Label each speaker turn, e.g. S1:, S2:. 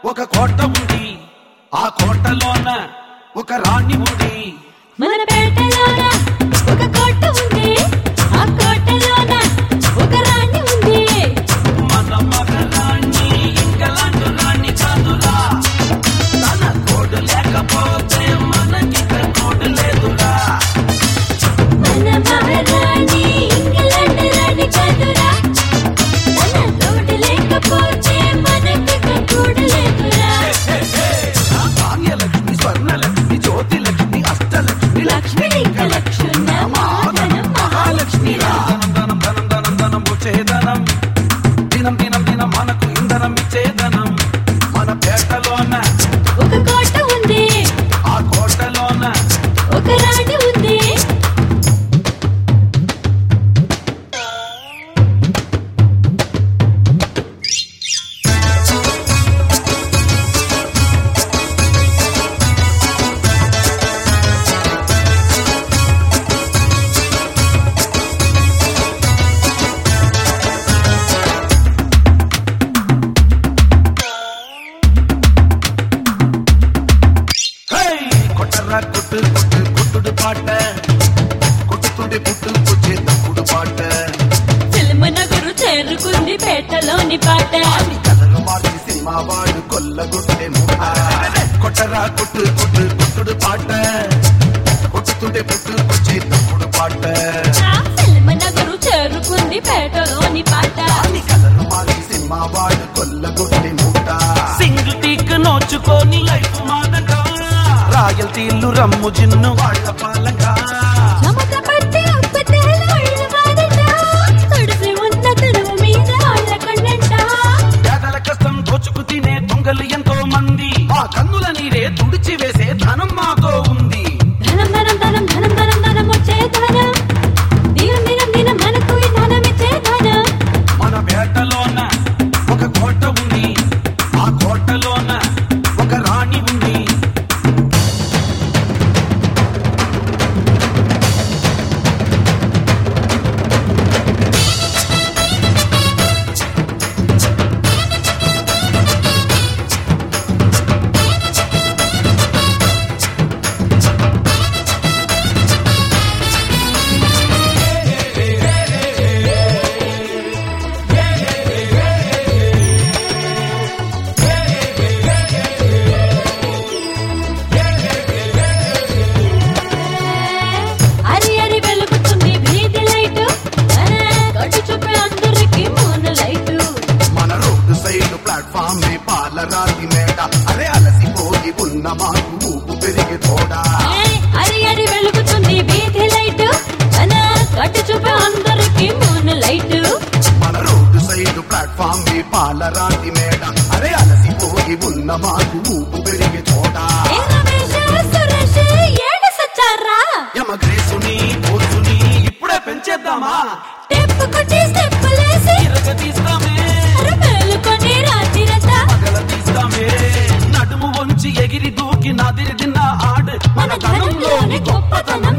S1: ఒక కోట ఉంది ఆ కోటలోన ఒక రాణి ఉంది
S2: మన పేటలోన ఒక కోట ఉంది ఆ కోటలోన ఒక రాణి ఉంది
S1: మన మగ రాణి ఇంకలాంటి రాణి కాదురా తన కోడు లేకపోతే మనకిక కోడు లేదురా
S2: మన మహారాణి ఇంగ్లాండ్ రాణి కాదురా తన తోడు లేకపోతే మనకి కూడు లేదురా
S1: భాగ్యలక్ష్మి స్వర్ణలక్ష్మి జ్యోతిలక్ష్మి అష్టలక్ష్మి లక్ష్మి ఇంకా లక్ష్మి మహాధనం మహాలక్ష్మి ధనం ధనం ధనం ధనం ధనం వచ్చేదనం దినం దినం దినం మనకు ఇంధనం ఇచ్చేదనం మన పేటలోన
S2: ఒక కోట ఉంది
S1: ఆ కోటలోన
S2: ఒక రాణి ఉంది
S1: హే కొట్టరా కొట్టు కొట్టు కొట్టుడు పాట కొట్టుతుండే పుట్టు వచ్చే తప్పుడు పాట
S2: ఫిల్మ్ నగరు చేరుకుంది పేటలోని పాట
S1: అని కథలు మార్చి సినిమా వాడు కొల్లగొట్టే ముఠ కొట్టరా కొట్టు కొట్టు కొట్టుడు పాట కొట్టుతుండే పుట్టు వచ్చే తప్పుడు పాట
S2: ఆ ఫిల్మ్ నగరు చేరుకుంది పేటలోని పాట
S1: అని కథలు మార్చి సినిమా వాడు కొల్లగొట్టే ముఠ సింగిల్ టీక్ నోచుకొని లైఫ్ మాదక రాయల్టీలు రమ్ము జిన్ను వాళ్ళ పాలక
S2: చెమట పట్టి అప్పతేల ఒళ్ళు వాడట తడిసి ఉన్న తడువు మీద వాళ్ళ కొండంట
S1: పేదల కష్టం దోచుకు తినే దొంగలు ఎంతో మంది ఆ కన్నుల నీరే తుడిచి వేసే ధనం మాతో ఉంది
S2: ధనం ధనం ధనం ధనం ధనం ధనం వచ్చే ధనం దినం దినం దినం మనకు ఈ ధనం ఇచ్చే ధనం
S1: మన వేటలోన ఒక కోట ఉంది ఆ కోటలోన ఒక రాణి ఉంది
S2: అరి అరి వెలుగుతుంది వీధి లైట్ కట్టు చూపే అందరికి మూన లైట్
S1: మన రోడ్డు సైడ్ ప్లాట్ఫామ్ మే పాలరాతి మేడ అరే అలసిపోయి ఉన్న మాకు ఊపు పెరిగి తోడా
S2: అరి అరి వెలుగుతుంది వీధి లైట్ కట్టు చూపే అందరికి మూన లైట్
S1: మన రోడ్డు సైడ్ ప్లాట్ఫామ్ మే పాలరాతి మేడ అరే అలసిపోయి ఉన్న మాకు ఊపు పెరిగి తోడా
S2: ఏ రమేష్ సురేష్ ఏడు సచ్చారా
S1: యమగ్రేసుని కోసుని ఇప్పుడే పెంచేద్దామా
S2: స్టెప్ కొట్టి స్టెప్ లేసి
S1: ఇరగ తీస్తామే
S2: మేలుకొని రాత్రిరంతా
S1: పగల తీస్తామే నడుము వంచి ఎగిరి దూకి నాదిరి తిన్న ఆడు
S2: మన ధనంలోని గొప్పతనం